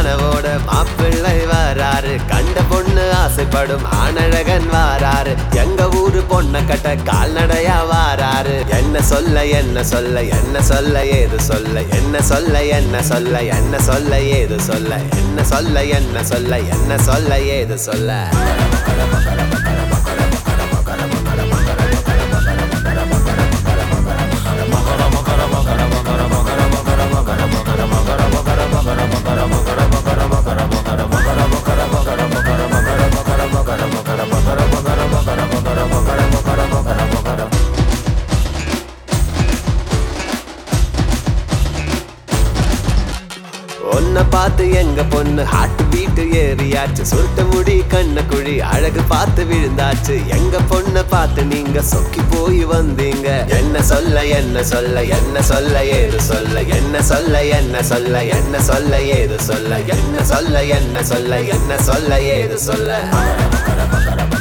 கனவோட மாப்பிள்ளை வாராரு கண்ட பொண்ணு ஆசைப்படும் ஆனழகன் வாராரு எங்க ஊரு பொண்ண கட்ட கால்நடையா வாராரு என்ன சொல்ல என்ன சொல்ல என்ன சொல்ல ஏது சொல்ல என்ன சொல்ல என்ன சொல்ல என்ன சொல்ல ஏது சொல்ல என்ன சொல்ல என்ன சொல்ல என்ன சொல்ல ஏது சொல்ல உன்னை பார்த்து எங்க பொண்ணு ஹார்ட் பீட் ஏறியாச்சு சுருட்ட முடி கண்ண குழி அழகு பார்த்து விழுந்தாச்சு எங்க பொண்ணை பார்த்து நீங்க சொக்கி போய் வந்தீங்க என்ன சொல்ல என்ன சொல்ல என்ன சொல்ல ஏது சொல்ல என்ன சொல்ல என்ன சொல்ல என்ன சொல்ல ஏது சொல்ல என்ன சொல்ல என்ன சொல்ல என்ன சொல்ல ஏது சொல்ல